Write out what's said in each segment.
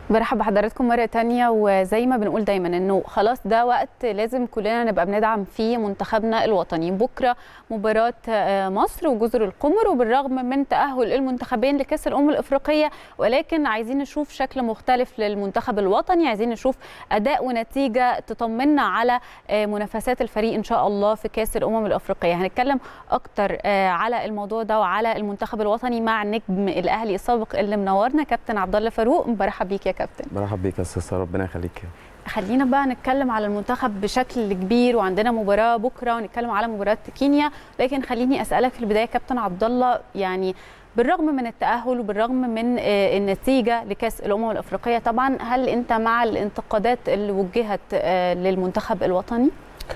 برحب بحضراتكم مرة تانية وزي ما بنقول دايما انه خلاص ده وقت لازم كلنا نبقى بندعم فيه منتخبنا الوطني بكرة مباراة مصر وجزر القمر وبالرغم من تأهل المنتخبين لكأس الأمم الأفريقية ولكن عايزين نشوف شكل مختلف للمنتخب الوطني عايزين نشوف أداء ونتيجة تطمنا على منافسات الفريق إن شاء الله في كأس الأمم الأفريقية هنتكلم أكتر على الموضوع ده وعلى المنتخب الوطني مع نجم الأهلي السابق اللي منورنا كابتن عبد الله فاروق برحب بيك يا كابتن برحب بيك يا استاذ ربنا يخليك خلينا بقى نتكلم على المنتخب بشكل كبير وعندنا مباراه بكره ونتكلم على مباراه كينيا لكن خليني اسالك في البدايه كابتن عبد الله يعني بالرغم من التاهل وبالرغم من النتيجه لكاس الامم الافريقيه طبعا هل انت مع الانتقادات اللي وجهت للمنتخب الوطني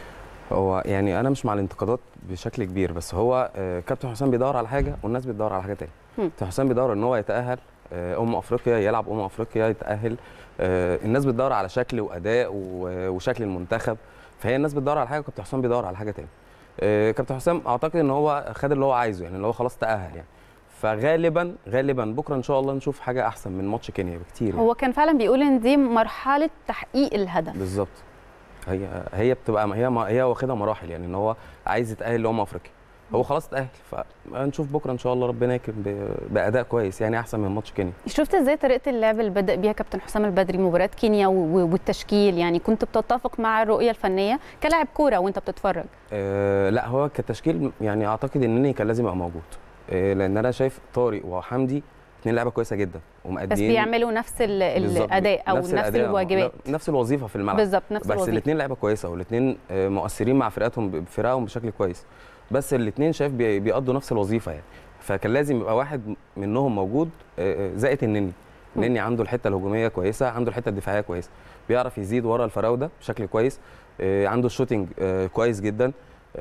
هو يعني انا مش مع الانتقادات بشكل كبير بس هو كابتن حسام بيدور على حاجه والناس بتدور على حاجه ثانيه كابتن حسام بيدور ان هو يتاهل امم افريقيا يلعب امم افريقيا يتاهل الناس بتدور على شكل واداء وشكل المنتخب فهي الناس بتدور على حاجه وكابتن حسام بيدور على حاجه ثانيه كابتن حسام اعتقد ان هو خد اللي هو عايزه يعني اللي هو خلاص تاهل يعني فغالبا غالبا بكره ان شاء الله نشوف حاجه احسن من ماتش كينيا بكتير يعني. هو كان فعلا بيقول ان دي مرحله تحقيق الهدف بالظبط هي هي بتبقى هي هي واخدها مراحل يعني ان هو عايز يتاهل لامم افريقيا هو خلاص اتاهل فنشوف بكره ان شاء الله ربنا يكرم باداء كويس يعني احسن من ماتش كينيا شفت ازاي طريقه اللعب اللي بدا بيها كابتن حسام البدري مباراه كينيا والتشكيل يعني كنت بتتفق مع الرؤيه الفنيه كلاعب كوره وانت بتتفرج أه لا هو كتشكيل يعني اعتقد ان كان لازم يبقى موجود أه لان انا شايف طارق وحمدي اثنين لعيبه كويسه جدا ومقدمين بس بيعملوا نفس الاداء او نفس, نفس الواجبات نفس الوظيفه في الملعب بالظبط نفس بس الاثنين لعيبه كويسه والاثنين مؤثرين مع فرقاتهم بفرقهم بشكل كويس بس الاثنين شايف بيقضوا نفس الوظيفه يعني فكان لازم يبقى واحد منهم موجود زائد النني النني عنده الحته الهجوميه كويسه عنده الحته الدفاعيه كويسه بيعرف يزيد ورا الفراوده بشكل كويس عنده الشوتنج كويس جدا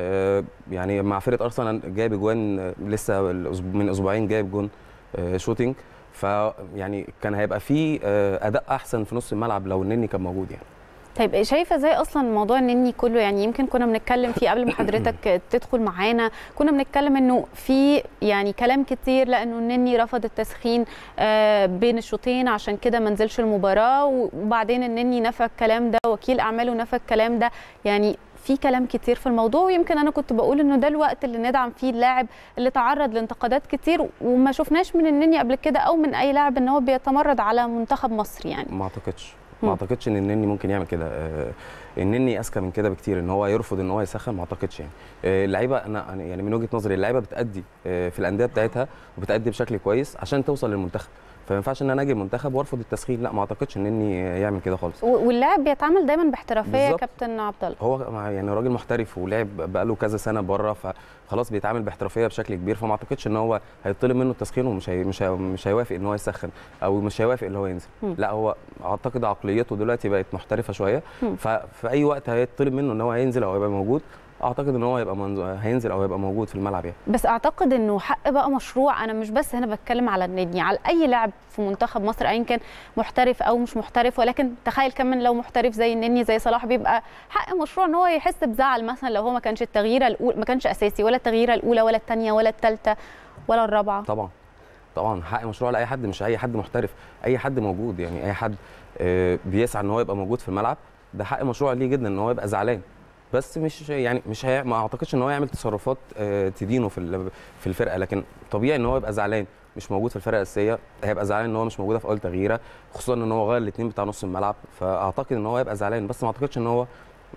يعني مع فرقه ارسنال جايب اجوان لسه من اسبوعين جايب جون شوتنج فيعني كان هيبقى في اداء احسن في نص الملعب لو النني كان موجود يعني طيب شايفه ازاي اصلا موضوع النني كله يعني يمكن كنا بنتكلم فيه قبل ما حضرتك تدخل معانا كنا بنتكلم انه في يعني كلام كتير لانه النني رفض التسخين بين الشوطين عشان كده ما نزلش المباراه وبعدين النني نفى الكلام ده وكيل اعماله نفى الكلام ده يعني في كلام كتير في الموضوع ويمكن انا كنت بقول انه ده الوقت اللي ندعم فيه اللاعب اللي تعرض لانتقادات كتير وما شفناش من النني قبل كده او من اي لاعب ان هو بيتمرد على منتخب مصر يعني ما اعتقدش ما اعتقدش ان النني ممكن يعمل كده آه النني اذكى من كده بكتير ان هو يرفض ان هو يسخن ما اعتقدش يعني آه اللعيبه انا يعني من وجهه نظري اللعيبه بتادي آه في الانديه بتاعتها وبتادي بشكل كويس عشان توصل للمنتخب فما ينفعش ان انا اجي المنتخب وارفض التسخين لا ما اعتقدش ان اني يعمل كده خالص واللاعب بيتعامل دايما باحترافيه يا كابتن عبد الله هو يعني راجل محترف ولعب بقاله كذا سنه بره فخلاص بيتعامل باحترافيه بشكل كبير فما اعتقدش ان هو هيطلب منه التسخين ومش هي مش هي مش هيوافق ان هو يسخن او مش هيوافق ان هو ينزل م. لا هو اعتقد عقليته دلوقتي بقت محترفه شويه ففي اي وقت هيطلب منه ان هو هينزل او هيبقى موجود اعتقد ان هو هيبقى منز... هينزل او هيبقى موجود في الملعب يعني بس اعتقد انه حق بقى مشروع انا مش بس هنا بتكلم على النادي على اي لاعب في منتخب مصر ايا كان محترف او مش محترف ولكن تخيل كمان لو محترف زي النني زي صلاح بيبقى حق مشروع ان هو يحس بزعل مثلا لو هو ما كانش التغييره الاولى ما كانش اساسي ولا التغييره الاولى ولا الثانيه ولا الثالثه ولا الرابعه طبعا طبعا حق مشروع لاي حد مش اي حد محترف اي حد موجود يعني اي حد بيسعى ان هو يبقى موجود في الملعب ده حق مشروع ليه جدا ان هو يبقى زعلان بس مش يعني مش هي ما اعتقدش ان هو يعمل تصرفات تدينه في في الفرقه لكن طبيعي ان هو يبقى زعلان مش موجود في الفرقه الاساسيه هيبقى زعلان ان هو مش موجوده في اول تغييره خصوصا ان هو غير الاثنين بتاع نص الملعب فاعتقد ان هو هيبقى زعلان بس ما اعتقدش ان هو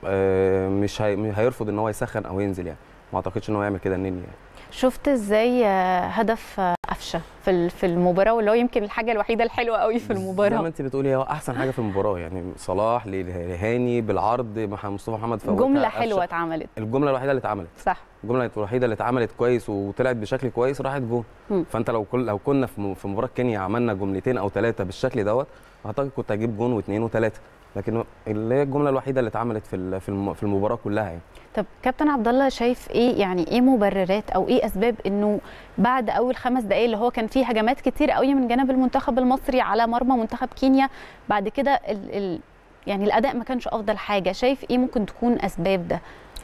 مش هيرفض ان هو يسخن او ينزل يعني ما اعتقدش ان هو يعمل كده النني يعني شفت ازاي هدف قفشه في في المباراه واللي هو يمكن الحاجه الوحيده الحلوه قوي في المباراه زي ما انت بتقولي هو احسن حاجه في المباراه يعني صلاح لهاني بالعرض مصطفى محمد فوت جمله حلوه اتعملت الجمله الوحيده اللي اتعملت صح الجمله الوحيده اللي اتعملت كويس وطلعت بشكل كويس راحت جون فانت لو كل لو كنا في مباراه كينيا عملنا جملتين او ثلاثه بالشكل دوت اعتقد كنت هجيب جون واثنين وثلاثه لكن اللي هي الجمله الوحيده اللي اتعملت في في المباراه كلها يعني طب كابتن عبد الله شايف ايه يعني ايه مبررات او ايه اسباب انه بعد اول خمس دقائق اللي هو كان فيه هجمات كتير قوي من جانب المنتخب المصري على مرمى منتخب كينيا بعد كده ال ال يعني الاداء ما كانش افضل حاجه شايف ايه ممكن تكون اسباب ده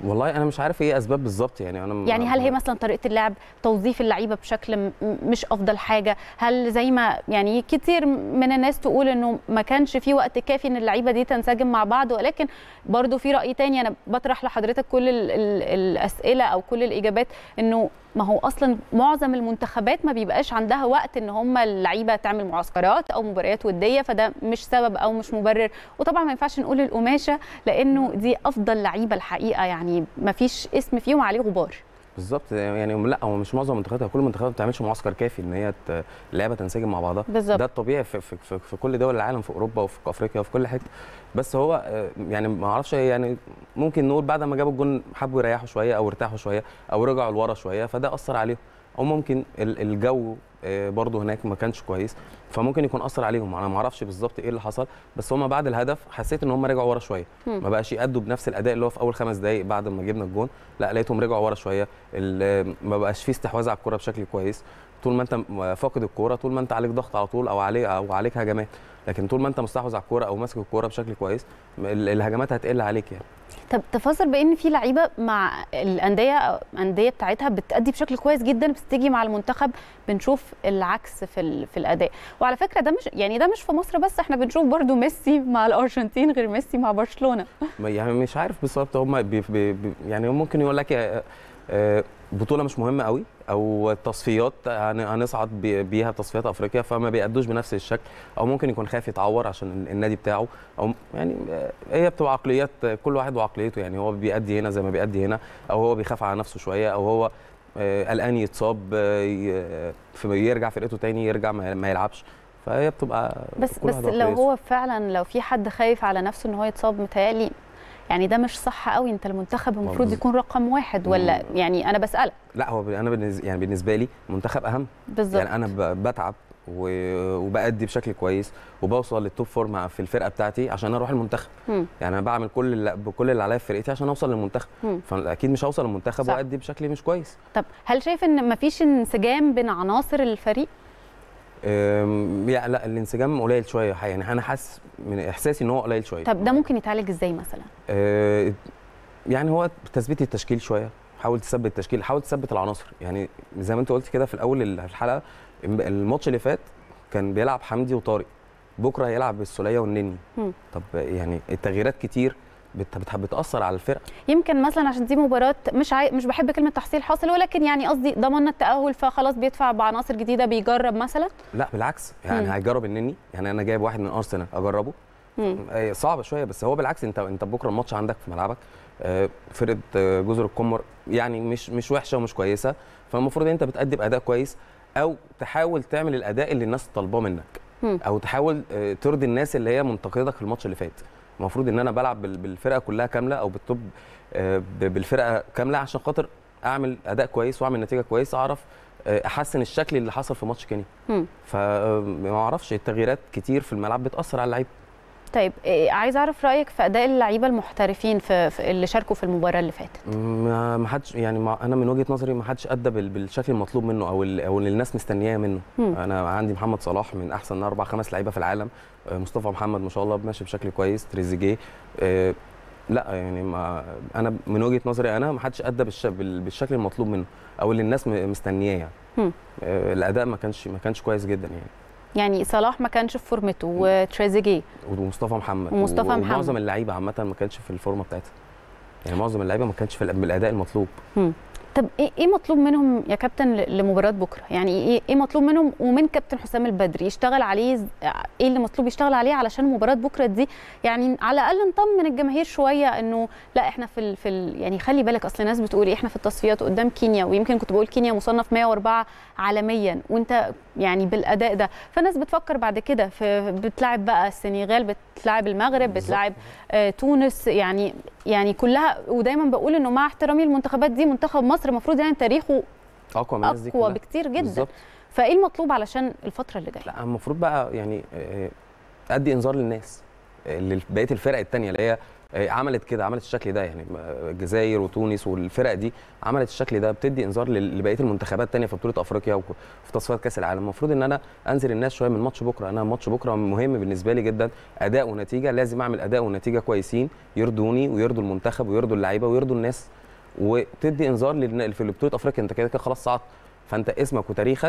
والله انا مش عارف ايه اسباب بالظبط يعني انا يعني هل هي مثلا طريقه اللعب توظيف اللعيبه بشكل م- مش افضل حاجه هل زي ما يعني كتير من الناس تقول انه ما كانش في وقت كافي ان اللعيبه دي تنسجم مع بعض ولكن برضو في راي تاني انا بطرح لحضرتك كل ال ال الاسئله او كل الاجابات انه ما هو اصلا معظم المنتخبات ما بيبقاش عندها وقت ان هم اللعيبه تعمل معسكرات او مباريات وديه فده مش سبب او مش مبرر وطبعا ما ينفعش نقول القماشه لانه دي افضل لعيبه الحقيقه يعني ما فيش اسم فيهم عليه غبار بالظبط يعني لا هو مش معظم المنتخبات كل المنتخبات ما بتعملش معسكر كافي ان هي ت- اللعيبه تنسجم مع بعضها بالظبط. ده الطبيعي في, في, في, في كل دول العالم في اوروبا وفي افريقيا وفي كل حته بس هو آه، يعني ما اعرفش يعني ممكن نقول بعد ما جابوا الجون حبوا يريحوا شويه او ارتاحوا شويه او رجعوا لورا شويه فده اثر عليهم او ممكن ال- الجو آه، برضه هناك ما كانش كويس فممكن يكون اثر عليهم انا ما اعرفش بالظبط ايه اللي حصل بس هم بعد الهدف حسيت ان هم رجعوا ورا شويه مم. ما بقاش يأدوا بنفس الاداء اللي هو في اول خمس دقائق بعد ما جبنا الجون لا لقيتهم رجعوا ورا شويه ال- ما بقاش فيه استحواذ على الكوره بشكل كويس طول ما انت م- فاقد الكوره طول ما انت عليك ضغط على طول او عليك او عليك هجمات لكن طول ما انت مستحوذ على الكوره او ماسك الكوره بشكل كويس ال- الهجمات هتقل عليك يعني طب تفسر بان في لعيبه مع الانديه أو الانديه بتاعتها بتأدي بشكل كويس جدا بس تيجي مع المنتخب بنشوف العكس في ال- في الاداء وعلى فكره ده مش يعني ده مش في مصر بس احنا بنشوف برضو ميسي مع الارجنتين غير ميسي مع برشلونه ما- يعني مش عارف بالظبط هم بي بي بي يعني ممكن يقول لك آه، آه، بطوله مش مهمه قوي او تصفيات هن- هنصعد بي- بيها تصفيات افريقيا فما بيأدوش بنفس الشكل او ممكن يكون خايف يتعور عشان النادي بتاعه او يعني آه، هي بتبقى عقليات آه، كل واحد وعقليته يعني هو بيأدي هنا زي ما بيأدي هنا او هو بيخاف على نفسه شويه او هو آه، قلقان يتصاب آه، ي- في- يرجع فرقته تاني يرجع ما ما يلعبش فهي بتبقى بس كل بس واحد لو وعقليته. هو فعلا لو في حد خايف على نفسه ان هو يتصاب متهيألي يعني ده مش صح قوي انت المنتخب المفروض بز- يكون رقم واحد ولا يعني انا بسألك لا هو انا بالنسبه يعني بالنسبه لي منتخب اهم بالظبط يعني انا ب- بتعب و- وبأدي بشكل كويس وبوصل للتوب فور مع في الفرقه بتاعتي عشان اروح المنتخب مم. يعني انا بعمل كل اللي بكل اللي عليا في فرقتي عشان اوصل للمنتخب مم. فاكيد مش هوصل للمنتخب صح. وادي بشكل مش كويس طب هل شايف ان مفيش انسجام بين عناصر الفريق أم، يعني لا الانسجام قليل شويه حقيقة. يعني انا حاسس من احساسي ان هو قليل شويه طب ده ممكن يتعالج ازاي مثلا أه، يعني هو تثبيت التشكيل شويه حاول تثبت التشكيل حاول تثبت العناصر يعني زي ما انت قلت كده في الاول الحلقه الماتش اللي فات كان بيلعب حمدي وطارق بكره هيلعب بالسوليه والنني مم. طب يعني التغييرات كتير بت- بت- بتاثر على الفرقه يمكن مثلا عشان دي مباراه مش عاي... مش بحب كلمه تحصيل حاصل ولكن يعني قصدي ضمننا التاهل فخلاص بيدفع بعناصر جديده بيجرب مثلا لا بالعكس يعني مم. هيجرب النني يعني انا جايب واحد من ارسنال اجربه مم. آه، صعب شويه بس هو بالعكس انت انت بكره الماتش عندك في ملعبك آه، فرقه آه، جزر القمر يعني مش مش وحشه ومش كويسه فالمفروض انت بتقدم اداء كويس او تحاول تعمل الاداء اللي الناس طالباه منك مم. او تحاول آه، ترضي الناس اللي هي منتقدك في الماتش اللي فات المفروض ان انا بلعب بال- بالفرقه كلها كامله او بالتوب آه، ب- بالفرقه كامله عشان خاطر اعمل اداء كويس واعمل نتيجه كويسه اعرف آه، احسن الشكل اللي حصل في ماتش كينيا مم. فما اعرفش التغييرات كتير في الملعب بتاثر على اللعيبه طيب إيه، عايز اعرف رايك في اداء اللعيبه المحترفين في, في اللي شاركوا في المباراه اللي فاتت ما ما حدش يعني ما انا من وجهه نظري ما حدش ادى بال- بالشكل المطلوب منه او ال- او اللي الناس مستنياه منه مم. انا عندي محمد صلاح من احسن اربع خمس لعيبه في العالم آه، مصطفى محمد ما شاء الله ماشي بشكل كويس تريزيجيه آه، لا يعني ما انا من وجهه نظري انا ما حدش ادى بالش- بال- بالشكل المطلوب منه او اللي الناس م- مستنياه يعني مم. آه، الاداء ما كانش ما كانش كويس جدا يعني يعني صلاح ما كانش في فورمته وتريزيجيه ومصطفى محمد ومصطفى و- محمد. ومعظم اللعيبه عامه ما كانش في الفورمه بتاعتها يعني معظم اللعيبه ما كانش في ال- بالاداء المطلوب طب ايه ايه مطلوب منهم يا كابتن ل- لمباراه بكره يعني ايه ايه مطلوب منهم ومن كابتن حسام البدري يشتغل عليه ز- ايه اللي مطلوب يشتغل عليه علشان مباراه بكره دي يعني على الاقل نطمن الجماهير شويه انه لا احنا في ال في ال يعني خلي بالك اصل الناس بتقول إيه، احنا في التصفيات قدام كينيا ويمكن كنت بقول كينيا مصنف 104 عالميا وانت يعني بالاداء ده فالناس بتفكر بعد كده في بتلعب بقى السنغال بتلعب المغرب بالظبط. بتلعب آه، تونس يعني يعني كلها ودايما بقول انه مع احترامي للمنتخبات دي منتخب مصر المفروض يعني تاريخه اقوى من الناس دي اقوى كلها. بكتير جدا بالظبط فايه المطلوب علشان الفتره اللي جايه لا المفروض بقى يعني آه، ادي انذار للناس بقيه الفرق الثانيه اللي هي عملت كده عملت الشكل ده يعني الجزائر وتونس والفرق دي عملت الشكل ده بتدي انذار لبقيه المنتخبات الثانيه في بطوله افريقيا وفي تصفيات كاس العالم المفروض ان انا انزل الناس شويه من ماتش بكره انا ماتش بكره مهم بالنسبه لي جدا اداء ونتيجه لازم اعمل اداء ونتيجه كويسين يرضوني ويرضوا المنتخب ويرضوا اللعيبه ويرضوا الناس وتدي انذار في بطوله افريقيا انت كده كده خلاص صعدت فانت اسمك وتاريخك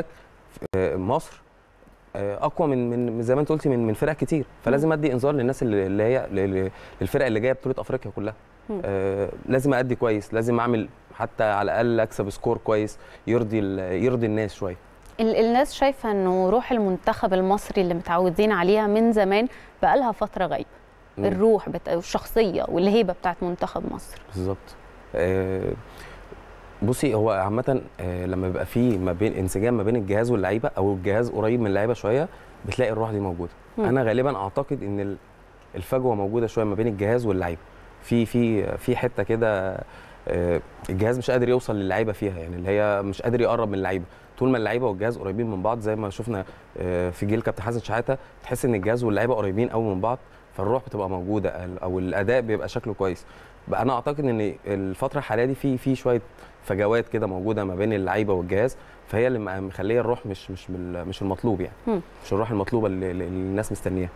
مصر اقوى من من زي ما انت قلتي من من فرق كتير فلازم ادي انذار للناس اللي, اللي هي للفرق اللي جايه بطوله افريقيا كلها آه لازم ادي كويس لازم اعمل حتى على الاقل اكسب سكور كويس يرضي يرضي الناس شويه الناس شايفه انه روح المنتخب المصري اللي متعودين عليها من زمان بقى لها فتره غايبه الروح بتا... الشخصيه والهيبه بتاعت منتخب مصر بالظبط آه بصي هو عامة لما بيبقى فيه ما بين انسجام ما بين الجهاز واللعيبة أو الجهاز قريب من اللعيبة شوية بتلاقي الروح دي موجودة. م. أنا غالبا أعتقد إن الفجوة موجودة شوية ما بين الجهاز واللعيبة. في في في حتة كده الجهاز مش قادر يوصل للعيبة فيها يعني اللي هي مش قادر يقرب من اللعيبة. طول ما اللعيبة والجهاز قريبين من بعض زي ما شفنا في جيل كابتن حسن شحاتة تحس إن الجهاز واللعيبة قريبين قوي من بعض فالروح بتبقى موجودة أو الأداء بيبقى شكله كويس. بقى انا اعتقد ان الفتره الحاليه دي في في شويه فجوات كده موجوده ما بين اللعيبه والجهاز فهي اللي مخليه الروح مش مش مش المطلوب يعني م. مش الروح المطلوبه اللي, اللي الناس مستنياها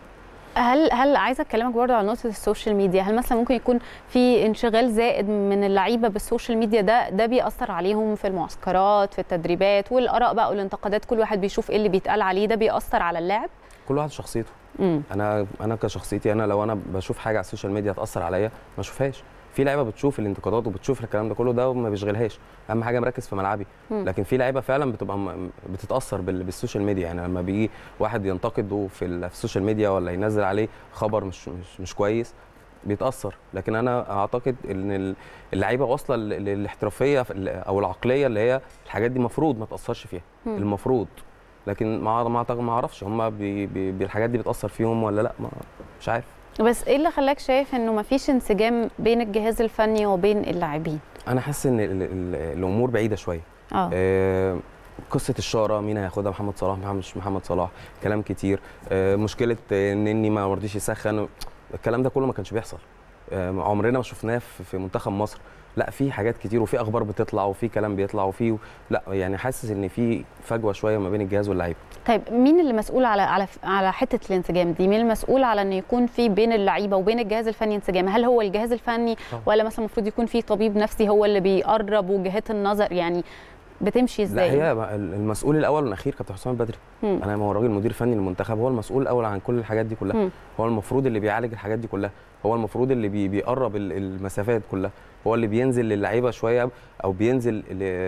هل هل عايزه اكلمك برضه على نقطه السوشيال ميديا هل مثلا ممكن يكون في انشغال زائد من اللعيبه بالسوشيال ميديا ده ده بيأثر عليهم في المعسكرات في التدريبات والاراء بقى والانتقادات كل واحد بيشوف ايه اللي بيتقال عليه ده بيأثر على اللاعب كل واحد شخصيته مم. انا انا كشخصيتي انا لو انا بشوف حاجه على السوشيال ميديا تاثر عليا ما اشوفهاش في لعيبه بتشوف الانتقادات وبتشوف الكلام ده كله ده وما بيشغلهاش اهم حاجه مركز في ملعبي م. لكن في لعيبه فعلا بتبقى بتتاثر بالسوشيال ميديا يعني لما بيجي واحد ينتقده في, في السوشيال ميديا ولا ينزل عليه خبر مش مش, مش كويس بيتاثر لكن انا اعتقد ان اللعيبه واصله للاحترافيه او العقليه اللي هي الحاجات دي المفروض ما تاثرش فيها م. المفروض لكن ما ما اعرفش هم بي بي بالحاجات دي بتاثر فيهم ولا لا ما مش عارف بس ايه اللي خلاك شايف انه ما فيش انسجام بين الجهاز الفني وبين اللاعبين انا حاسس ان ال ال الامور بعيده شويه آه. آه قصه الشاره مين هياخدها محمد صلاح مش محمد صلاح كلام كتير آه مشكله اني ما رضيش يسخن الكلام ده كله ما كانش بيحصل آه عمرنا ما شفناه في منتخب مصر لا في حاجات كتير وفي اخبار بتطلع وفي كلام بيطلع وفي لا يعني حاسس ان في فجوه شويه ما بين الجهاز واللعيبه طيب مين اللي مسؤول على على على حته الانسجام دي مين المسؤول على ان يكون في بين اللعيبه وبين الجهاز الفني انسجام هل هو الجهاز الفني أوه. ولا مثلا المفروض يكون في طبيب نفسي هو اللي بيقرب وجهات النظر يعني بتمشي ازاي لا هي المسؤول الاول والاخير كابتن حسام البدري مم. انا هو راجل مدير فني للمنتخب هو المسؤول الاول عن كل الحاجات دي كلها مم. هو المفروض اللي بيعالج الحاجات دي كلها هو المفروض اللي بي بيقرب المسافات كلها هو اللي بينزل للعيبه شويه او بينزل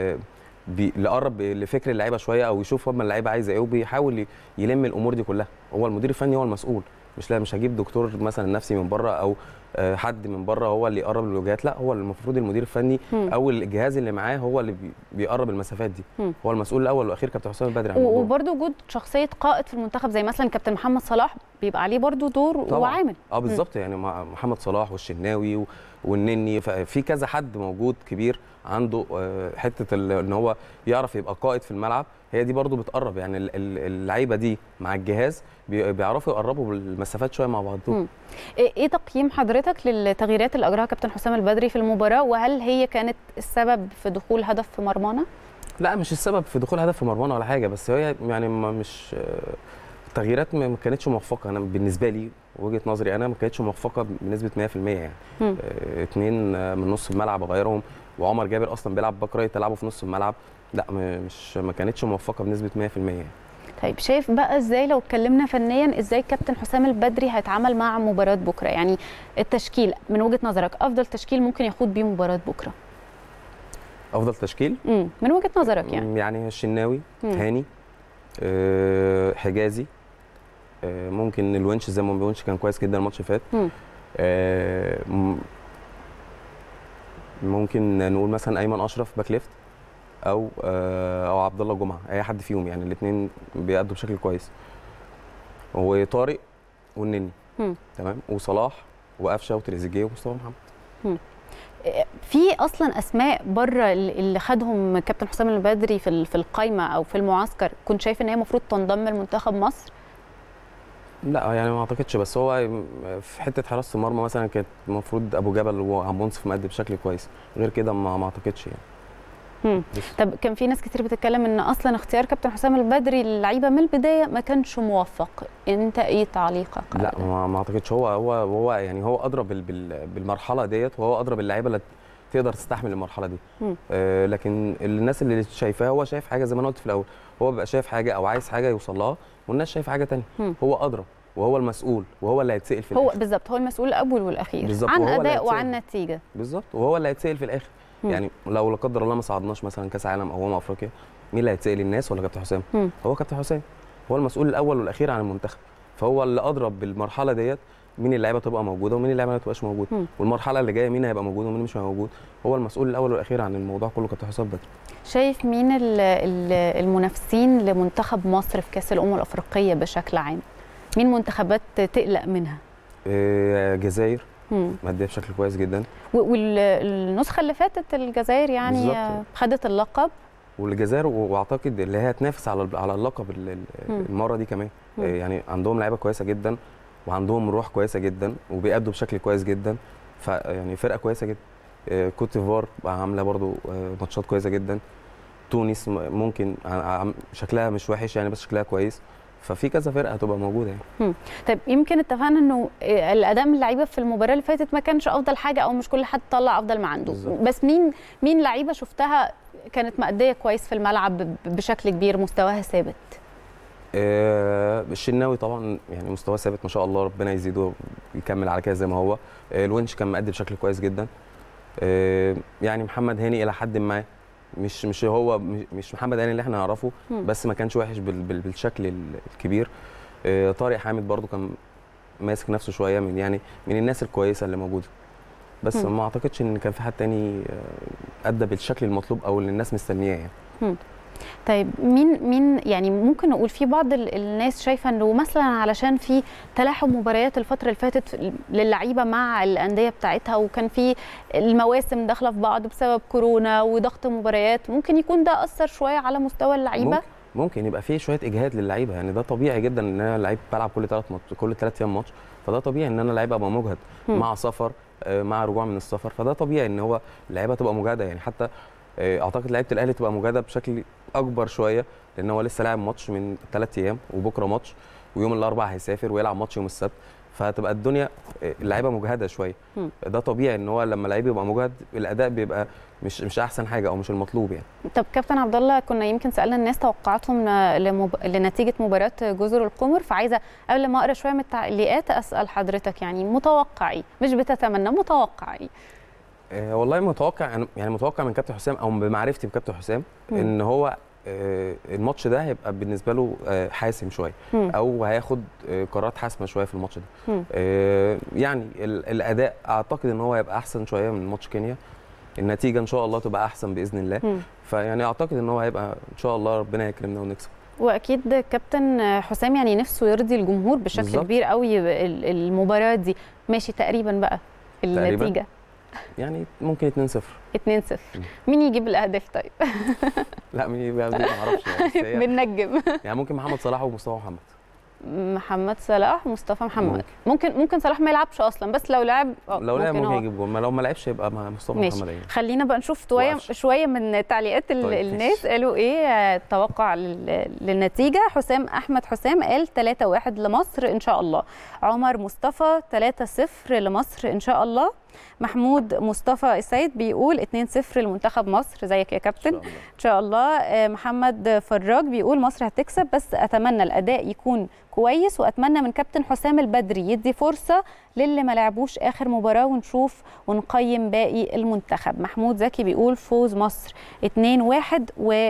بي لقرب لفكر اللعيبه شويه او يشوف هم اللعيبه عايزه ايه وبيحاول يلم الامور دي كلها هو المدير الفني هو المسؤول مش لا مش هجيب دكتور مثلا نفسي من بره او حد من بره هو اللي يقرب الوجهات لا هو المفروض المدير الفني م. او الجهاز اللي معاه هو اللي بيقرب المسافات دي م. هو المسؤول الاول والاخير كابتن حسام البدري وبرده وجود شخصيه قائد في المنتخب زي مثلا كابتن محمد صلاح بيبقى عليه برده دور طبعا. وعامل اه بالظبط يعني محمد صلاح والشناوي والنني في كذا حد موجود كبير عنده حته ان هو يعرف يبقى قائد في الملعب هي دي برضو بتقرب يعني اللعيبه دي مع الجهاز بيعرفوا يقربوا بالمسافات شويه مع بعضهم ايه تقييم حضرتك للتغييرات اللي اجراها كابتن حسام البدري في المباراه وهل هي كانت السبب في دخول هدف في مرمانا لا مش السبب في دخول هدف في مرمانا ولا حاجه بس هي يعني مش التغييرات ما كانتش موفقه انا بالنسبه لي وجهه نظري انا ما كانتش موفقه بنسبه 100% يعني اه اتنين من نص الملعب اغيرهم وعمر جابر اصلا بيلعب باك رايت تلعبه في نص الملعب لا مش ما كانتش موفقه بنسبه 100% يعني طيب شايف بقى ازاي لو اتكلمنا فنيا ازاي كابتن حسام البدري هيتعامل مع مباراه بكره يعني التشكيل من وجهه نظرك افضل تشكيل ممكن يخوض بيه مباراه بكره افضل تشكيل امم من وجهه نظرك يعني يعني الشناوي مم. هاني أه حجازي أه ممكن الونش زي ما الونش كان كويس جدا الماتش اللي فات أه ممكن نقول مثلا ايمن اشرف باك ليفت او او عبد الله جمعه اي حد فيهم يعني الاثنين بيأدوا بشكل كويس وطارق والنني تمام وصلاح وقفشه وتريزيجيه ومصطفى محمد في اصلا اسماء بره اللي خدهم كابتن حسام البدري في في القايمه او في المعسكر كنت شايف ان هي المفروض تنضم لمنتخب مصر لا يعني ما اعتقدش بس هو في حته حراسه المرمى مثلا كانت المفروض ابو جبل وعم منصف مأدي بشكل كويس غير كده ما ما اعتقدش يعني مم. طب كان في ناس كتير بتتكلم ان اصلا اختيار كابتن حسام البدري للعيبه من البدايه ما كانش موفق انت ايه تعليقك على لا ده؟ ما, ما اعتقدش هو هو هو يعني هو ادرى بال بال بالمرحله ديت وهو ادرى باللعيبه اللي تقدر تستحمل المرحله دي مم. آه لكن الناس اللي شايفاها هو شايف حاجه زي ما انا قلت في الاول هو بيبقى شايف حاجه او عايز حاجه يوصل لها والناس شايفه حاجه تانية مم. هو ادرى وهو المسؤول وهو اللي هيتسال في هو الاخر بالظبط هو المسؤول الاول والاخير بالظبط، عن وهو اللي اداء هيتسأل. وعن نتيجه بالظبط وهو اللي هيتسال في الاخر مم. يعني لو لا قدر الله ما صعدناش مثلا كاس عالم او امم افريقيا مين اللي هيتسال الناس ولا كابتن حسام مم. هو كابتن حسام هو المسؤول الاول والاخير عن المنتخب فهو اللي ادرى بالمرحله ديت مين اللعيبه تبقى موجوده ومين اللعيبه ما تبقاش موجوده مم. والمرحله اللي جايه مين هيبقى موجود ومين مش هيبقى موجود هو المسؤول الاول والاخير عن الموضوع كله كابتن حسام بدري شايف مين ال- ال- المنافسين لمنتخب مصر في كاس الامم الافريقيه بشكل عام مين منتخبات تقلق منها آه، الجزائر مم. ماديه بشكل كويس جدا والنسخه اللي فاتت الجزائر يعني بالظبط. آه، خدت اللقب والجزائر و- واعتقد اللي هي هتنافس على على اللقب ال- ال- مم. المره دي كمان مم. آه، يعني عندهم لعيبه كويسه جدا وعندهم روح كويسه جدا وبيأدوا بشكل كويس جدا فيعني فرقه كويسه جدا آه، كوت ديفوار بقى عامله برضو آه، ماتشات كويسه جدا تونس م- ممكن ع- عم- شكلها مش وحش يعني بس شكلها كويس ففي كذا فرقه هتبقى موجوده يعني طيب يمكن اتفقنا انه آه، الاداء من اللعيبه في المباراه اللي فاتت ما كانش افضل حاجه او مش كل حد طلع افضل ما عنده بالظبط. بس مين مين لعيبه شفتها كانت مأديه كويس في الملعب ب- بشكل كبير مستواها ثابت آه، الشناوي طبعا يعني مستواه ثابت ما شاء الله ربنا يزيده ويكمل على كده زي ما هو آه، الونش كان مأدي بشكل كويس جدا آه، يعني محمد هاني الى حد ما مش مش هو مش- مش محمد هاني اللي احنا نعرفه مم. بس ما كانش وحش بال بال بالشكل ال- الكبير آه، طارق حامد برضو كان ماسك نفسه شويه من يعني من الناس الكويسه اللي موجوده بس مم. ما اعتقدش ان كان في حد تاني آه، ادى بالشكل المطلوب او اللي الناس مستنياه يعني طيب مين مين يعني ممكن نقول في بعض ال- الناس شايفه انه مثلا علشان في تلاحم مباريات الفتره اللي فاتت للعيبه مع الانديه بتاعتها وكان في المواسم داخله في بعض بسبب كورونا وضغط مباريات ممكن يكون ده اثر شويه على مستوى اللعيبه ممكن ممكن يبقى فيه شويه اجهاد للعيبه يعني ده طبيعي جدا ان انا لعيب بلعب كل ثلاث ماتش كل ثلاث ايام ماتش فده طبيعي ان انا لعيب ابقى مجهد مم. مع سفر آه، مع رجوع من السفر فده طبيعي ان هو اللعيبه تبقى مجهده يعني حتى آه، اعتقد لعيبه الاهلي تبقى مجهده بشكل اكبر شويه لان هو لسه لاعب ماتش من ثلاث ايام وبكره ماتش ويوم الاربعاء هيسافر ويلعب ماتش يوم السبت فهتبقى الدنيا آه، اللعيبه مجهده شويه مم. ده طبيعي ان هو لما لعيب يبقى مجهد الاداء بيبقى مش مش احسن حاجه او مش المطلوب يعني طب كابتن عبد الله كنا يمكن سالنا الناس توقعاتهم لمب... لنتيجه مباراه جزر القمر فعايزه قبل ما اقرا شويه من التعليقات اسال حضرتك يعني متوقع ايه مش بتتمنى متوقع ايه آه، والله متوقع أنا- يعني متوقع من كابتن حسام او بمعرفتي بكابتن حسام مم. ان هو آه، الماتش ده هيبقى بالنسبه له آه، حاسم شويه مم. او هياخد آه، قرارات حاسمه شويه في الماتش ده مم. آه، يعني ال- الاداء اعتقد ان هو هيبقى احسن شويه من ماتش كينيا النتيجه ان شاء الله تبقى احسن باذن الله مم. فيعني اعتقد ان هو هيبقى ان شاء الله ربنا يكرمنا ونكسب واكيد كابتن حسام يعني نفسه يرضي الجمهور بشكل بالظبط. كبير قوي ال- المباراه دي ماشي تقريبا بقى تقريباً. النتيجه يعني ممكن 2-0 2-0 مم. مين يجيب الاهداف طيب لا مين يبقى دي ما اعرفش يعني بس هي- بننجم يعني ممكن محمد صلاح ومصطفى محمد محمد صلاح ومصطفى محمد ممكن. ممكن ممكن صلاح ما يلعبش اصلا بس لو لعب آه، لو لعب ممكن هو. يجيب جول ما لو ما لعبش يبقى مع مصطفى ماشي. محمد يعني خلينا بقى نشوف شويه وقفش. شويه من تعليقات ال- طيب، الناس ماشي. قالوا ايه آه، توقع لل- للنتيجه حسام احمد حسام قال 3-1 لمصر ان شاء الله عمر مصطفى 3-0 لمصر ان شاء الله محمود مصطفى السيد بيقول 2-0 لمنتخب مصر زيك يا ان كابتن شاء الله ان شاء الله آه، محمد فراج بيقول مصر هتكسب بس اتمنى الاداء يكون كويس واتمنى من كابتن حسام البدري يدي فرصه للي ما لعبوش اخر مباراه ونشوف ونقيم باقي المنتخب محمود زكي بيقول فوز مصر 2-1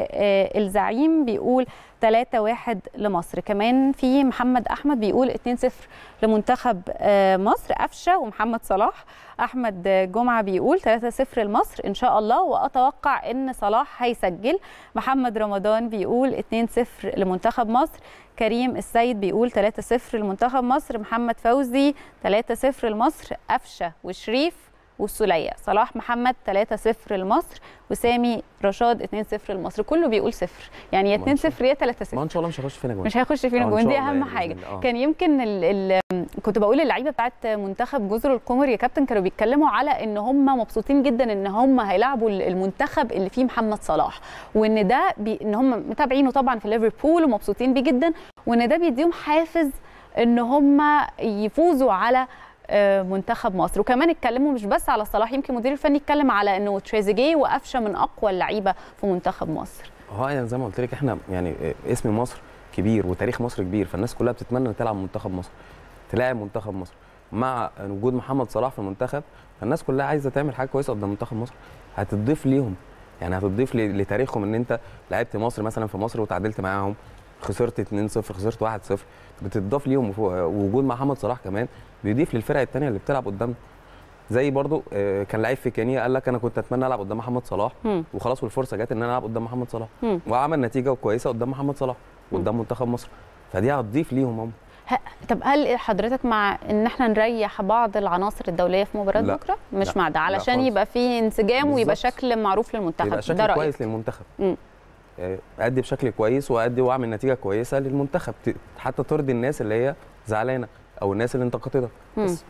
والزعيم بيقول 3-1 لمصر كمان في محمد احمد بيقول 2-0 لمنتخب آه، مصر قفشه ومحمد صلاح احمد جمعه بيقول 3-0 لمصر ان شاء الله واتوقع ان صلاح هيسجل محمد رمضان بيقول 2-0 لمنتخب مصر كريم السيد بيقول 3-0 لمنتخب مصر محمد فوزي 3-0 لمصر قفشه وشريف والسوليه صلاح محمد 3-0 لمصر وسامي رشاد 2-0 لمصر كله بيقول صفر يعني يا ما إن 2-0 يا 3-0 ما ان شاء الله مش هيخش فينا جوان مش هيخش فينا آه، إن جوان شاء دي الله اهم يعني بإذن حاجه الله. آه. كان يمكن ال ال كنت بقول اللعيبه بتاعت منتخب جزر القمر يا كابتن كانوا بيتكلموا على ان هم مبسوطين جدا ان هم هيلعبوا المنتخب اللي فيه محمد صلاح وان ده بي ان هم متابعينه طبعا في ليفربول ومبسوطين بيه جدا وان ده بيديهم حافز ان هم يفوزوا على آه، منتخب مصر وكمان اتكلموا مش بس على صلاح يمكن المدير الفني اتكلم على انه تريزيجيه وقفشه من اقوى اللعيبه في منتخب مصر اه يعني زي ما قلت لك احنا يعني اسم مصر كبير وتاريخ مصر كبير فالناس كلها بتتمنى تلعب منتخب مصر تلاعب منتخب مصر مع وجود محمد صلاح في المنتخب فالناس كلها عايزه تعمل حاجه كويسه قدام منتخب مصر هتضيف ليهم يعني هتضيف ل- لتاريخهم ان انت لعبت مصر مثلا في مصر وتعادلت معاهم خسرت 2-0 خسرت 1-0 بتضاف ليهم وفوق- ووجود محمد صلاح كمان بيضيف للفرق الثانيه اللي بتلعب قدامنا زي برضو آه، كان لعيب في كينيا قال لك انا كنت اتمنى العب قدام محمد صلاح مم. وخلاص والفرصه جت ان انا العب قدام محمد صلاح مم. وعمل نتيجه كويسه قدام محمد صلاح وقدام منتخب مصر فدي هتضيف ليهم هم ه- طب هل حضرتك مع ان احنا نريح بعض العناصر الدوليه في مباراه لا. بكره مش لا. مع ده لا علشان خالص. يبقى في انسجام ويبقى بالظبط. شكل معروف للمنتخب يبقى ده شكل رايك كويس للمنتخب مم. آه، ادي بشكل كويس وادي واعمل نتيجه كويسه للمنتخب ت- حتى ترضي الناس اللي هي زعلانه او الناس اللي انتقدتك مم. بس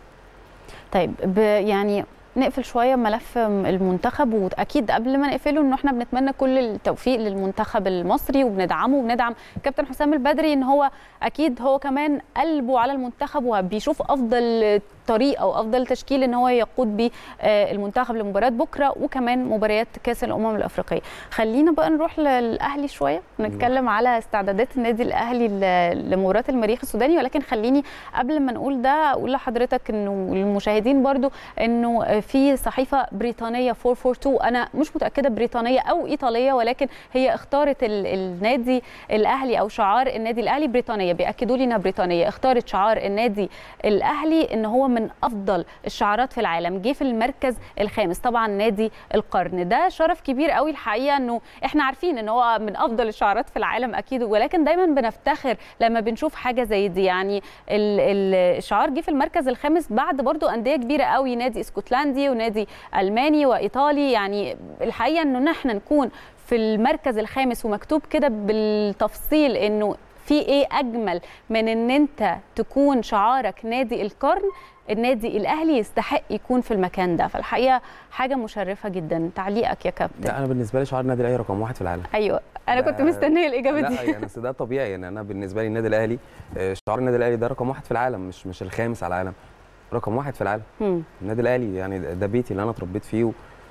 طيب ب يعني نقفل شويه ملف المنتخب واكيد قبل ما نقفله انه احنا بنتمنى كل التوفيق للمنتخب المصري وبندعمه وبندعم كابتن حسام البدري ان هو اكيد هو كمان قلبه على المنتخب وبيشوف افضل طريقه او افضل تشكيل ان هو يقود بيه آه، المنتخب لمباراه بكره وكمان مباريات كاس الامم الافريقيه خلينا بقى نروح للاهلي شويه نتكلم على استعدادات النادي الاهلي ل- لمباراه المريخ السوداني ولكن خليني قبل ما نقول ده اقول لحضرتك انه المشاهدين برضو انه في صحيفه بريطانيه 442 انا مش متاكده بريطانيه او ايطاليه ولكن هي اختارت ال- النادي الاهلي او شعار النادي الاهلي بريطانيه بياكدوا لي انها بريطانيه اختارت شعار النادي الاهلي ان هو من افضل الشعارات في العالم جه في المركز الخامس طبعا نادي القرن ده شرف كبير قوي الحقيقه انه احنا عارفين ان هو من افضل الشعارات في العالم اكيد ولكن دايما بنفتخر لما بنشوف حاجه زي دي يعني ال- ال- الشعار جه في المركز الخامس بعد برضو انديه كبيره قوي نادي اسكتلندي ونادي الماني وايطالي يعني الحقيقه انه نحن نكون في المركز الخامس ومكتوب كده بالتفصيل انه في ايه اجمل من ان انت تكون شعارك نادي القرن النادي الاهلي يستحق يكون في المكان ده فالحقيقه حاجه مشرفه جدا تعليقك يا كابتن لا انا بالنسبه لي شعار النادي الاهلي رقم واحد في العالم ايوه انا ده- كنت مستنيه الاجابه لا دي يعني أصل ده طبيعي يعني انا بالنسبه لي النادي الاهلي آه، شعار النادي الاهلي ده رقم واحد في العالم مش مش الخامس على العالم رقم واحد في العالم مم. النادي الاهلي يعني ده ده بيتي اللي انا اتربيت فيه و...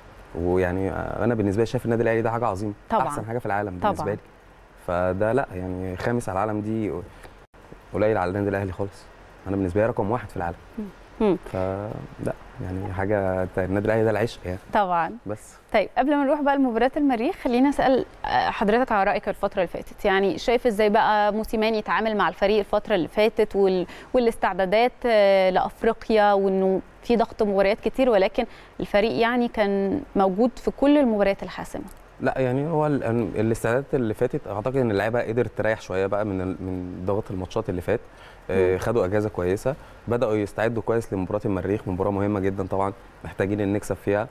ويعني آه، انا بالنسبه لي شايف النادي الاهلي ده حاجه عظيمه طبعاً. احسن حاجه في العالم طبعاً. بالنسبه لي فده لا يعني خامس على العالم دي قليل على النادي الاهلي خالص انا بالنسبه لي رقم واحد في العالم مم. فلا يعني حاجه النادي الاهلي ده العشق يعني طبعا بس طيب قبل ما نروح بقى لمباراه المريخ خلينا اسال آه، حضرتك على رايك الفتره اللي فاتت يعني شايف ازاي بقى موسيماني يتعامل مع الفريق الفتره اللي فاتت وال... والاستعدادات آه، لافريقيا وانه في ضغط مباريات كتير ولكن الفريق يعني كان موجود في كل المباريات الحاسمه لا يعني هو ال- ال- الاستعدادات اللي فاتت اعتقد ان اللعيبه قدرت تريح شويه بقى من ال- من ضغط الماتشات اللي فات آه، مم. خدوا اجازه كويسه بداوا يستعدوا كويس لمباراه المريخ مباراه مهمه جدا طبعا محتاجين ان نكسب فيها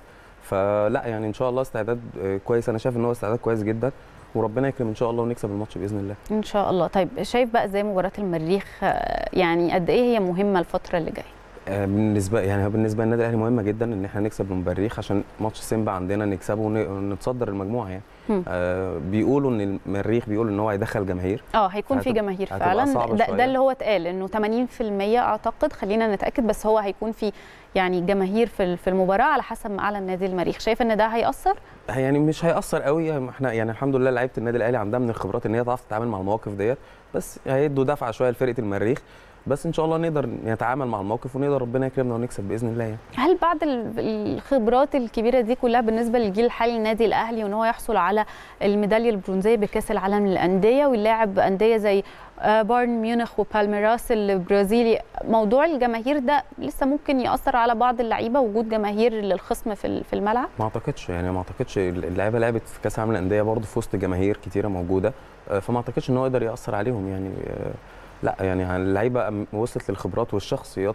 فلا يعني ان شاء الله استعداد آه، كويس انا شايف ان هو استعداد كويس جدا وربنا يكرم ان شاء الله ونكسب الماتش باذن الله ان شاء الله طيب شايف بقى ازاي مباراه المريخ آه، يعني قد ايه هي مهمه الفتره اللي جايه آه، بالنسبه يعني هو بالنسبه للنادي الاهلي مهمه جدا ان احنا نكسب المريخ عشان ماتش سيمبا عندنا نكسبه ون- ونتصدر المجموعه يعني مم. آه بيقولوا ان المريخ بيقول ان هو هيدخل جماهير اه هيكون في هتبقى- جماهير هتبقى فعلا صعبة ده, شوية. ده اللي هو اتقال انه 80% اعتقد خلينا نتاكد بس هو هيكون في يعني جماهير في ال- في المباراه على حسب ما اعلن نادي المريخ شايف ان ده هياثر يعني مش هيأثر قوي يعني احنا يعني الحمد لله لعيبه النادي الاهلي عندها من الخبرات ان هي تعرف تتعامل مع المواقف ديت بس هيدوا دفعه شويه لفرقه المريخ بس ان شاء الله نقدر نتعامل مع الموقف ونقدر ربنا يكرمنا ونكسب باذن الله يعني هل بعد ال- الخبرات الكبيره دي كلها بالنسبه للجيل الحالي للنادي الاهلي وان هو يحصل على الميداليه البرونزيه بكاس العالم للانديه ويلاعب انديه زي آه، بايرن ميونخ وبالميراس البرازيلي موضوع الجماهير ده لسه ممكن ياثر على بعض اللعيبه وجود جماهير للخصم في ال- في الملعب ما اعتقدش يعني ما اعتقدش اللعيبه لعبت في كاس العالم للانديه برضه في وسط جماهير كتيره موجوده آه، فما اعتقدش ان هو يقدر ياثر عليهم يعني آه، لا يعني اللعيبه م- وصلت للخبرات والشخصيات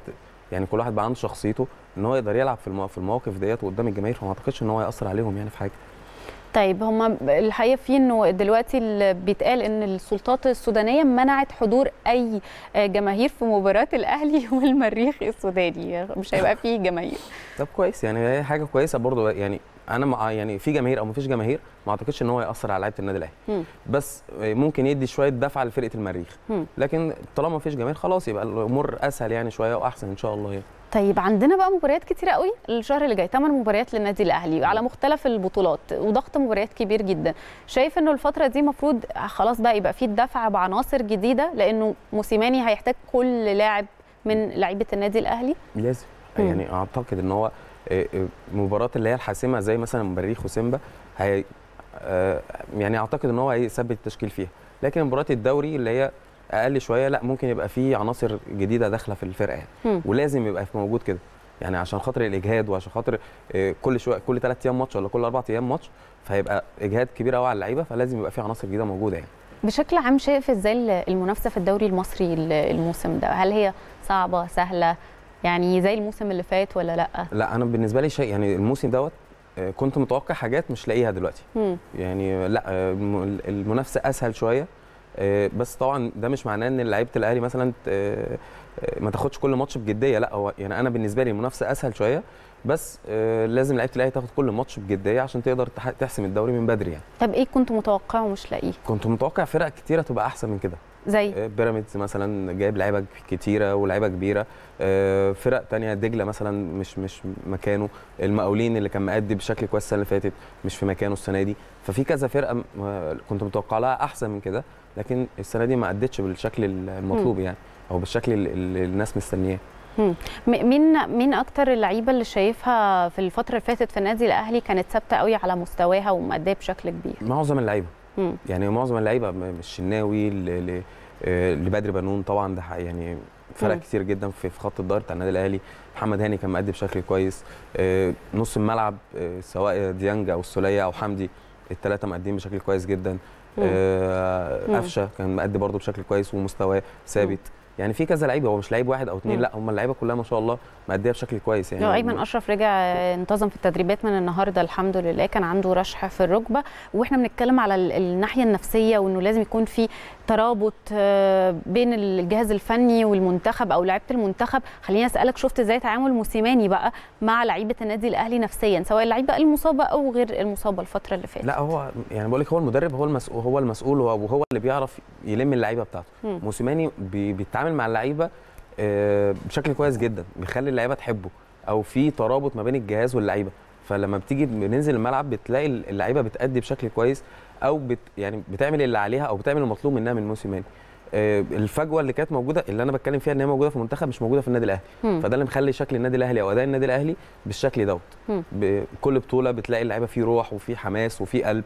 يعني كل واحد بقى عنده شخصيته ان هو يقدر يلعب في المو- في المواقف ديت وقدام الجماهير فما اعتقدش ان هو هياثر عليهم يعني في حاجه طيب هما الحقيقه في انه دلوقتي اللي بيتقال ان السلطات السودانيه منعت حضور اي جماهير في مباراه الاهلي والمريخ السوداني مش هيبقى فيه جماهير طب كويس يعني هي حاجه كويسه برضو يعني انا مع يعني في جماهير او ما فيش جماهير ما اعتقدش ان هو ياثر على لعيبه النادي الاهلي مم. بس ممكن يدي شويه دفعه لفرقه المريخ مم. لكن طالما ما فيش جماهير خلاص يبقى الامور اسهل يعني شويه واحسن ان شاء الله يعني طيب عندنا بقى مباريات كتيرة قوي الشهر اللي جاي ثمان مباريات للنادي الاهلي على مختلف البطولات وضغط مباريات كبير جدا شايف انه الفتره دي المفروض خلاص بقى يبقى فيه الدفع بعناصر جديده لانه موسيماني هيحتاج كل لاعب من لعيبه النادي الاهلي لازم مم. يعني اعتقد ان هو آه، آه، مباراه اللي هي الحاسمه زي مثلا مريخ وسيمبا هي آه، يعني اعتقد ان هو هيثبت التشكيل فيها لكن مباراه الدوري اللي هي اقل شويه لا ممكن يبقى فيه عناصر جديده داخله في الفرقه يعني مم. ولازم يبقى في موجود كده يعني عشان خاطر الاجهاد وعشان خاطر آه، كل شويه كل ثلاث ايام ماتش ولا كل اربع ايام ماتش فهيبقى اجهاد كبير قوي على اللعيبه فلازم يبقى في عناصر جديده موجوده يعني بشكل عام شايف ازاي المنافسه في الدوري المصري الموسم ده هل هي صعبه سهله يعني زي الموسم اللي فات ولا لا لا انا بالنسبه لي شيء يعني الموسم دوت آه، كنت متوقع حاجات مش لاقيها دلوقتي مم. يعني لا آه، الم- المنافسه اسهل شويه آه، بس طبعا ده مش معناه ان لعيبه الاهلي مثلا آه، آه، ما تاخدش كل ماتش بجديه لا هو يعني انا بالنسبه لي المنافسه اسهل شويه بس آه، لازم لعيبه الاهلي تاخد كل ماتش بجديه عشان تقدر تح- تحسم الدوري من بدري يعني طب ايه كنت متوقعه ومش لاقيه كنت متوقع فرق كتيره تبقى احسن من كده زي آه، بيراميدز مثلا جايب لعيبه كتيره ولاعيبه كبيره آه، فرق تانية دجله مثلا مش مش مكانه المقاولين اللي كان مأدي بشكل كويس السنه اللي فاتت مش في مكانه السنه دي ففي كذا فرقه م- آه، كنت متوقع لها احسن من كده لكن السنه دي ما ادتش بالشكل المطلوب يعني او بالشكل اللي اللي الناس مستنياه مم. م- مين مين اكتر اللعيبه اللي شايفها في الفتره اللي فاتت في النادي الاهلي كانت ثابته قوي على مستواها ومأديه بشكل كبير معظم اللعيبه مم. يعني معظم اللعيبه م- من الشناوي ل- ل- آه، لبدري بنون طبعا ده حق- يعني فرق مم. كتير جدا في في خط الظهر بتاع النادي الاهلي محمد هاني كان مأدي بشكل كويس آه، نص الملعب آه، سواء ديانج او السوليه او حمدي الثلاثه مأدين بشكل كويس جدا مم. آه، مم. قفشه كان مأدي برده بشكل كويس ومستواه ثابت يعني في كذا لعيبه هو مش لعيب واحد او اثنين مم. لا هم اللعيبه كلها ما شاء الله مأديه بشكل كويس يعني لو ايمن اشرف رجع انتظم في التدريبات من النهارده الحمد لله كان عنده رشح في الركبه واحنا بنتكلم على ال- الناحيه النفسيه وانه لازم يكون في ترابط آه، بين الجهاز الفني والمنتخب او لعيبه المنتخب خليني اسالك شفت ازاي تعامل موسيماني بقى مع لعيبه النادي الاهلي نفسيا سواء اللعيبه المصابه او غير المصابه الفتره اللي فاتت لا هو يعني بقول لك هو المدرب هو المسؤول هو المسؤول وهو اللي بيعرف يلم اللعيبه بتاعته مم. موسيماني بي- بيتعامل مع اللعيبه آه، بشكل كويس جدا بيخلي اللعيبه تحبه او في ترابط ما بين الجهاز واللعيبه فلما بتيجي بننزل الملعب بتلاقي اللعيبه بتأدي بشكل كويس او بت يعني بتعمل اللي عليها او بتعمل المطلوب منها من موسيماني آه، الفجوه اللي كانت موجوده اللي انا بتكلم فيها ان هي موجوده في المنتخب مش موجوده في النادي الاهلي مم. فده اللي مخلي شكل النادي الاهلي او اداء النادي الاهلي بالشكل دوت مم. بكل بطوله بتلاقي اللعيبه فيه روح وفيه حماس وفيه قلب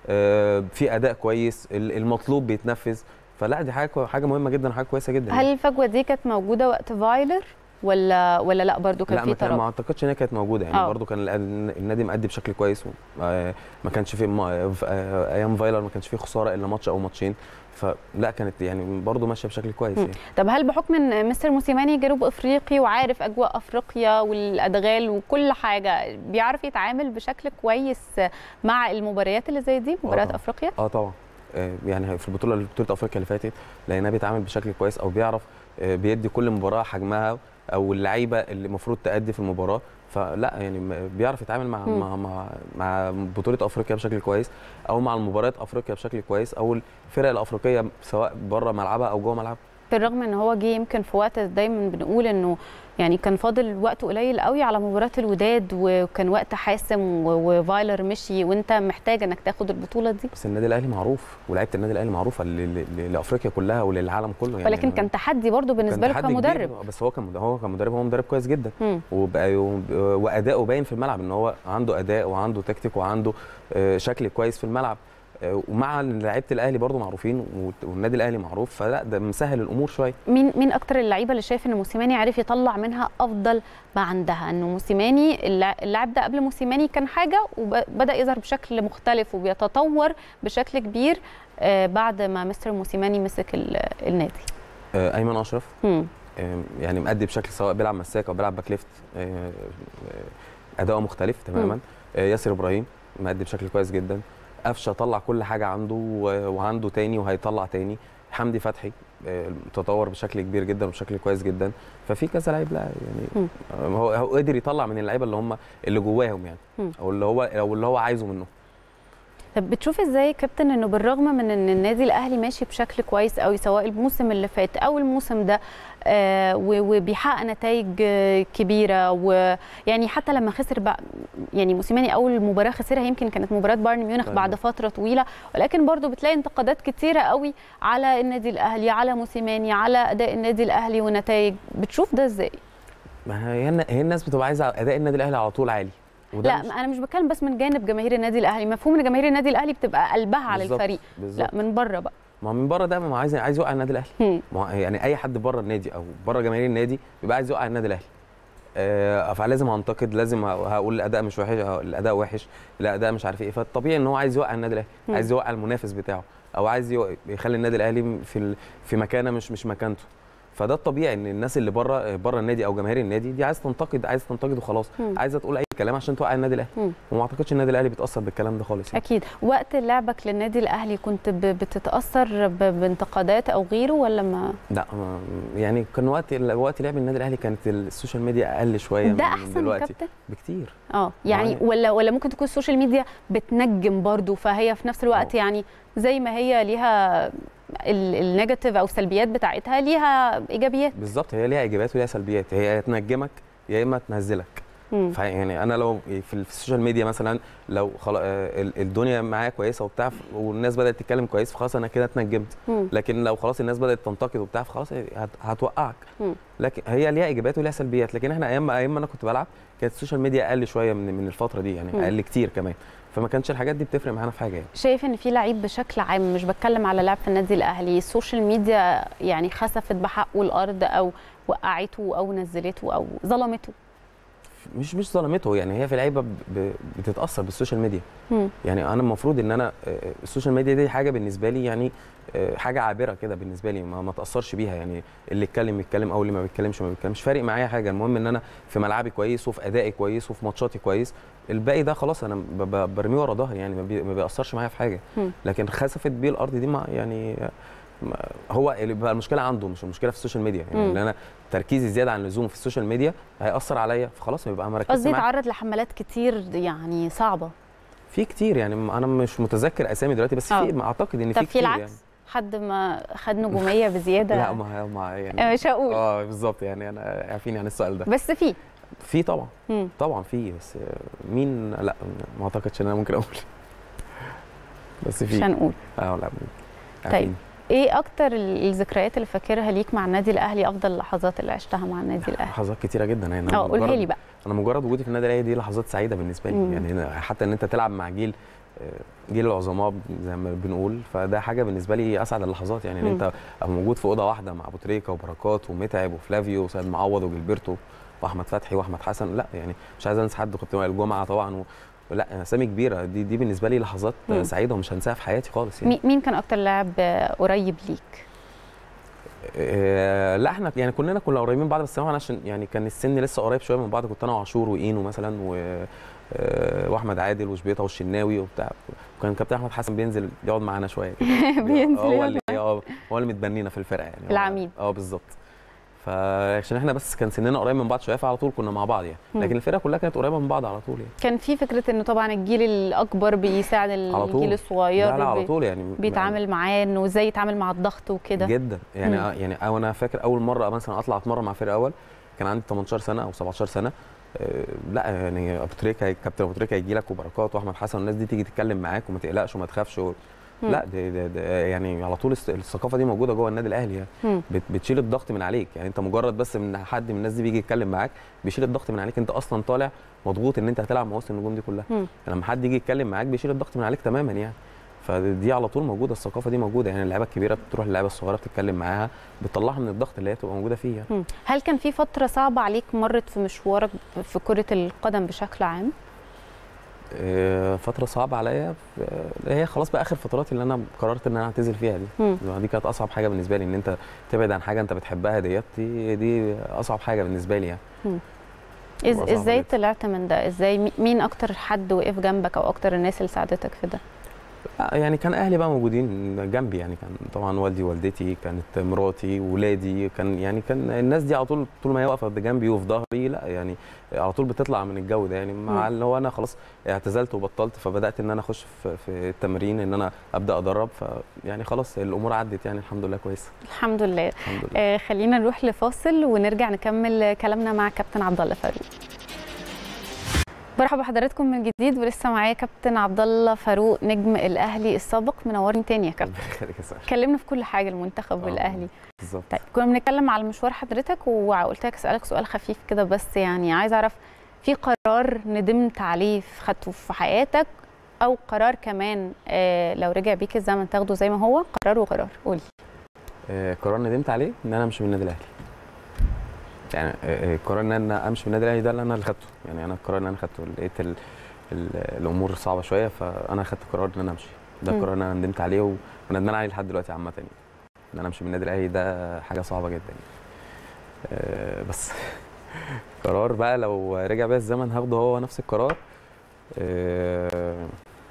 آه، في اداء كويس ال- المطلوب بيتنفذ فلا دي حاجه كو- حاجه مهمه جدا وحاجه كويسه جدا هل الفجوه دي كانت موجوده وقت فايلر ولا ولا لا برضو كان لا في ما, كان ما ترابط اعتقدش ان هي كانت موجوده يعني آه. برضو كان الأد- النادي مأدي بشكل كويس و- آه، ما كانش في ما- في- آه، ايام فايلر ما كانش فيه خساره الا ماتش او ماتشين فلا كانت يعني برضو ماشيه بشكل كويس مم. يعني طب هل بحكم ان مستر موسيماني جنوب افريقي وعارف اجواء افريقيا والادغال وكل حاجه بيعرف يتعامل بشكل كويس مع المباريات اللي زي دي مباريات طبعاً. افريقيا اه طبعا آه، يعني في البطوله بطوله افريقيا اللي فاتت لقيناه بيتعامل بشكل كويس او بيعرف آه، بيدي كل مباراه حجمها او اللعيبه اللي المفروض تأدي في المباراه فلا يعني م- بيعرف يتعامل مع مم. مع مع, مع بطوله افريقيا بشكل كويس او مع المباريات افريقيا بشكل كويس او الفرق الافريقيه سواء بره ملعبها او جوه ملعبها بالرغم ان هو جه يمكن في وقت دايما بنقول انه يعني كان فاضل وقت قليل قوي على مباراه الوداد وكان وقت حاسم و- وفايلر مشي وانت محتاج انك تاخد البطوله دي بس النادي الاهلي معروف ولاعيبه النادي الاهلي معروفه ل- ل- لافريقيا كلها وللعالم كله يعني ولكن كان تحدي برضو بالنسبه كان له تحدي كبير، كمدرب بس هو كان هو كمدرب هو مدرب كويس جدا مم. وبقى واداؤه باين في الملعب ان هو عنده اداء وعنده تكتيك وعنده آه، شكل كويس في الملعب آه، ومع إن لعيبه الاهلي برضو معروفين والنادي الاهلي معروف فلا ده مسهل الامور شويه مين مين اكتر اللعيبه اللي شايف ان موسيماني عارف يطلع منها افضل ما عندها انه موسيماني اللع- اللاعب ده قبل موسيماني كان حاجه وبدا يظهر بشكل مختلف وبيتطور بشكل كبير آه، بعد ما مستر موسيماني مسك ال- النادي آه، ايمن اشرف مم. آه، يعني مأدي بشكل سواء بيلعب مساك او بيلعب باك ليفت آه، آه، اداؤه مختلف تماما آه، ياسر ابراهيم مأدي بشكل كويس جدا قفشه طلع كل حاجه عنده و- وعنده تاني وهيطلع تاني حمدي فتحي آه، تطور بشكل كبير جدا وبشكل كويس جدا ففي كذا لعيب لا يعني آه، هو هو قدر يطلع من اللعيبه اللي هم اللي جواهم يعني مم. او اللي هو او اللي هو عايزه منه طب بتشوف ازاي يا كابتن انه بالرغم من ان النادي الاهلي ماشي بشكل كويس قوي سواء الموسم اللي فات او الموسم ده آه و- وبيحقق نتائج آه، كبيره ويعني حتى لما خسر بقى يعني موسيماني اول مباراه خسرها يمكن كانت مباراه بايرن ميونخ بايرن. بعد فتره طويله ولكن برضو بتلاقي انتقادات كتيره قوي على النادي الاهلي على موسيماني على اداء النادي الاهلي ونتائج بتشوف ده ازاي ما هي الن- هي الناس بتبقى عايزه اداء النادي الاهلي على طول عالي وده لا مش- انا مش بتكلم بس من جانب جماهير النادي الاهلي مفهوم ان جماهير النادي الاهلي بتبقى قلبها على بالظبط، الفريق بالظبط لا من بره بقى ما هو من بره ده ما هو عايز عايز يوقع النادي الاهلي هم. ما هو يعني اي حد بره النادي او بره جماهير النادي بيبقى عايز يوقع النادي الاهلي آه فلازم هنتقد لازم ه- هقول الاداء مش وحش ه- الاداء وحش الاداء مش عارف ايه فالطبيعي ان هو عايز يوقع النادي الاهلي مم. عايز يوقع المنافس بتاعه او عايز يو- يخلي النادي الاهلي في ال- في مكانه مش مش مكانته فده الطبيعي ان الناس اللي بره بره النادي او جماهير النادي دي عايز تنتقد عايز تنتقد وخلاص مم. عايزه تقول اي كلام عشان توقع النادي الاهلي مم. وما اعتقدش النادي الاهلي بيتاثر بالكلام ده خالص يعني. اكيد وقت لعبك للنادي الاهلي كنت ب- بتتاثر ب- بانتقادات او غيره ولا ما لا ما- يعني كان وقت وقت لعب النادي الاهلي كانت السوشيال ميديا اقل شويه من- ده من احسن يا دلوقتي كابتن بكتير اه يعني يعني- ولا ولا ممكن تكون السوشيال ميديا بتنجم برضو فهي في نفس الوقت أه. يعني زي ما هي ليها ال- النيجاتيف او السلبيات بتاعتها ليها ايجابيات بالظبط هي ليها ايجابيات وليها سلبيات هي يا تنجمك يا اما تنزلك مم. فيعني انا لو في في السوشيال ميديا مثلا لو خلاص الدنيا معايا كويسه وبتاع والناس بدات تتكلم كويس فخلاص انا كده اتنجمت مم. لكن لو خلاص الناس بدات تنتقد وبتاع فخلاص هت- هتوقعك مم. لكن هي ليها ايجابيات وليها سلبيات لكن احنا ايام ايام ما انا كنت بلعب كانت السوشيال ميديا اقل شويه من من الفتره دي يعني مم. اقل كتير كمان فما كانتش الحاجات دي بتفرق معانا في حاجه يعني شايف ان في لعيب بشكل عام مش بتكلم على لعب في النادي الاهلي السوشيال ميديا يعني خسفت بحقه الارض او وقعته او نزلته او ظلمته مش مش ظلمته يعني هي في لعيبه ب- ب- بتتاثر بالسوشيال ميديا مم. يعني انا المفروض ان انا آه، السوشيال ميديا دي حاجه بالنسبه لي يعني آه، حاجه عابره كده بالنسبه لي ما, ما تاثرش بيها يعني اللي يتكلم يتكلم او اللي ما بيتكلمش ما بيتكلمش فارق معايا حاجه المهم ان انا في ملعبي كويس وفي ادائي كويس وفي ماتشاتي كويس الباقي ده خلاص انا ب- ب- برميه ورا ظهري يعني ما, بي ما بيأثرش معايا في حاجه مم. لكن خسفت بيه الارض دي ما يعني ما- هو اللي بقى المشكله عنده مش المشكله في السوشيال ميديا يعني مم. ان انا تركيزي زياده عن اللزوم في السوشيال ميديا هيأثر عليا فخلاص يبقى مركز قصدي معاه يتعرض لحملات كتير يعني صعبه في كتير يعني انا مش متذكر اسامي دلوقتي بس آه. في اعتقد ان طب في في كتير العكس يعني حد ما خد نجوميه بزياده لا ما ما يعني مش هقول اه بالظبط يعني انا عارفين يعني السؤال ده بس في في طبعا مم. طبعا في بس آه، مين لا ما اعتقدش ان انا ممكن اقول بس مش في هنقول اه لا طيب. ايه اكتر ال- الذكريات اللي فاكرها ليك مع النادي الاهلي افضل اللحظات اللي عشتها مع النادي الاهلي لحظات كتيره جدا يعني أنا اه قولها مجرد- لي بقى انا مجرد وجودي في النادي الاهلي دي لحظات سعيده بالنسبه لي مم. يعني أنا حتى ان انت تلعب مع جيل آه، جيل العظماء زي ما بنقول فده حاجه بالنسبه لي اسعد اللحظات يعني ان مم. انت أبقى موجود في اوضه واحده مع ابو تريكه وبركات ومتعب وفلافيو وسيد معوض وجilberto واحمد فتحي واحمد حسن لا يعني مش عايز انسى حد كابتن وائل الجمعه طبعا و... لا اسامي كبيره دي دي بالنسبه لي لحظات مم. سعيده ومش هنساها في حياتي خالص يعني مي- مين كان اكتر لاعب آه، قريب ليك آه، لا احنا يعني كلنا كنا قريبين من بعض بس طبعا عشان يعني كان السن لسه قريب شويه من بعض كنت انا وعاشور واينو مثلا و آه، واحمد عادل وشبيطه والشناوي وبتاع وكان كابتن احمد حسن بينزل يقعد معانا شويه كده. بينزل هو يقعد اللي اه هو اللي متبنينا في الفرقه يعني هو- العميد. اه بالظبط فعشان احنا بس كان سننا قريب من بعض شويه فعلى طول كنا مع بعض يعني مم. لكن الفرقه كلها كانت قريبه من بعض على طول يعني كان في فكره انه طبعا الجيل الاكبر بيساعد على طول الجيل الصغير لا لا على بي- طول يعني بيتعامل معاه انه ازاي يتعامل مع الضغط وكده جدا يعني مم. آه يعني أو انا فاكر اول مره مثلا اطلع اتمرن مع فرقه اول كان عندي 18 سنه او 17 سنه آه، لا يعني ابو تريكه كابتن ابو تريكه هيجي لك وبركات واحمد حسن والناس دي تيجي تتكلم معاك وما تقلقش وما تخافش و... مم. لا ده, ده, ده يعني على طول الس- الثقافه دي موجوده جوه النادي الاهلي يعني مم. بت بتشيل الضغط من عليك يعني انت مجرد بس من حد من الناس دي بيجي يتكلم معاك بيشيل الضغط من عليك انت اصلا طالع مضغوط ان انت هتلعب مع وسط النجوم دي كلها مم. لما حد يجي يتكلم معاك بيشيل الضغط من عليك تماما يعني فدي على طول موجوده الثقافه دي موجوده يعني اللعيبه الكبيره بتروح للعيبه الصغيره بتتكلم معاها بتطلعها من الضغط اللي هي بتبقى موجوده فيه يعني. مم. هل كان في فتره صعبه عليك مرت في مشوارك في كره القدم بشكل عام آه، فتره صعبه عليا آه، هي خلاص بقى اخر فتراتي اللي انا قررت ان انا اعتزل فيها دي مم. دي كانت اصعب حاجه بالنسبه لي ان انت تبعد عن حاجه انت بتحبها ديت دي دي اصعب حاجه بالنسبه لي يعني إز بيبقى صعب ازاي جدا. طلعت من ده ازاي مي- مين اكتر حد وقف جنبك او اكتر الناس اللي ساعدتك في ده آه، يعني كان اهلي بقى موجودين جنبي يعني كان طبعا والدي والدتي كانت مراتي ولادي كان يعني كان الناس دي على طول طول ما هي واقفه جنبي وفي ظهري لا يعني على طول بتطلع من الجو ده يعني مع مم. اللي هو انا خلاص اعتزلت وبطلت فبدات ان انا اخش في, في التمرين ان انا ابدا ادرب ف يعني خلاص الامور عدت يعني الحمد لله كويسه الحمد لله الحمد لله آه خلينا نروح لفاصل ونرجع نكمل كلامنا مع كابتن عبد الله فاروق برحب بحضراتكم من جديد ولسه معايا كابتن عبد الله فاروق نجم الاهلي السابق منورني تاني يا كابتن ربنا يخليك يا سهل كلمنا في كل حاجه المنتخب آه. والاهلي بالظبط طيب كنا بنتكلم على مشوار حضرتك وقلت لك اسالك سؤال خفيف كده بس يعني عايز اعرف في قرار ندمت عليه في- خدته في حياتك او قرار كمان آه لو رجع بيك الزمن تاخده زي ما هو قرار وقرار قولي آه، قرار ندمت عليه ان انا امشي من النادي الاهلي يعني آه، آه، قرار ان انا امشي من النادي الاهلي ده اللي انا اللي خدته يعني انا القرار اللي انا خدته لقيت ال... ال... الامور صعبه شويه فانا خدت قرار ان انا امشي ده مم. القرار اللي انا ندمت عليه و- وندمان عليه لحد دلوقتي عامه يعني ان انا امشي من النادي الاهلي ده حاجه صعبه جدا يعني. آه، بس قرار بقى لو رجع بيا الزمن هاخده هو نفس القرار آه،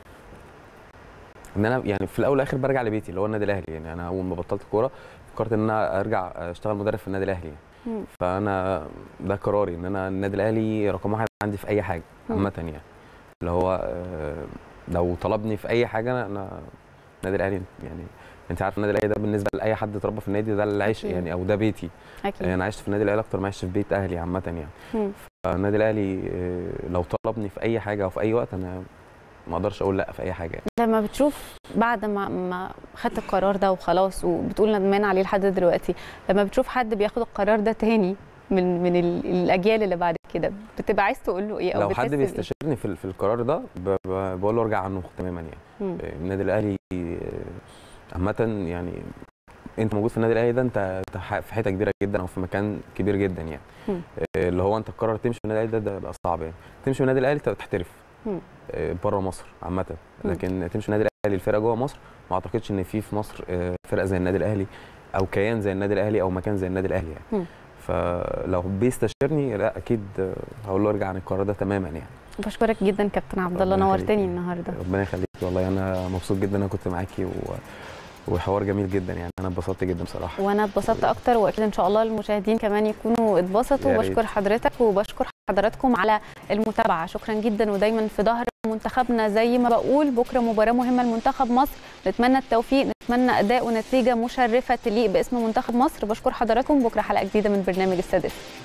ان انا يعني في الاول والاخر برجع لبيتي اللي هو النادي الاهلي يعني انا اول ما بطلت كوره فكرت ان انا ارجع اشتغل مدرب في النادي الاهلي يعني. مم. فانا ده قراري ان انا النادي الاهلي رقم واحد عندي في اي حاجه مم. عامه يعني اللي هو آه، لو طلبني في اي حاجه انا النادي الاهلي يعني انت عارف النادي الاهلي ده بالنسبه لاي حد اتربى في النادي ده العيش أكيد. يعني او ده بيتي اكيد انا عشت في النادي الاهلي اكتر ما عشت في بيت اهلي عامه يعني مم. فالنادي الاهلي آه، لو طلبني في اي حاجه او في اي وقت انا ما اقدرش اقول لا في اي حاجه يعني. لما بتشوف بعد ما ما خدت القرار ده وخلاص وبتقول ندمان عليه لحد دلوقتي لما بتشوف حد بياخد القرار ده تاني من من ال- الاجيال اللي بعد كده بتبقى عايز تقول له ايه او لو بتحس حد بإيه؟ بيستشيرني في في القرار ده ب- ب- بقول له ارجع عنه تماما يعني مم. النادي الاهلي آه، عامه يعني انت موجود في النادي الاهلي ده انت أنت ح- في حته كبيره جدا او في مكان كبير جدا يعني مم. آه، اللي هو انت تقرر تمشي من النادي الاهلي ده ده بيبقى صعب يعني تمشي من النادي الاهلي تبقى تحترف مم. بره مصر عامه مم. لكن تمشي من النادي الاهلي الفرقه جوه مصر ما اعتقدش ان في في مصر آه، فرقه زي النادي الاهلي او كيان زي النادي الاهلي او مكان زي النادي الاهلي يعني مم. فلو بيستشيرني لا اكيد آه، هقول له ارجع عن القرار ده تماما يعني بشكرك جدا كابتن عبد الله ربنا نورتني يخليكي. النهارده ربنا يخليك والله انا مبسوط جدا ان انا كنت معاكي و... وحوار جميل جدا يعني انا اتبسطت جدا بصراحه وانا اتبسطت اكتر واكيد ان شاء الله المشاهدين كمان يكونوا اتبسطوا يا ريت. وبشكر حضرتك وبشكر حضراتكم على المتابعه شكرا جدا ودايما في ظهر منتخبنا زي ما بقول بكره مباراه مهمه لمنتخب مصر نتمنى التوفيق نتمنى اداء ونتيجه مشرفه تليق باسم منتخب مصر بشكر حضراتكم بكره حلقه جديده من برنامج السادس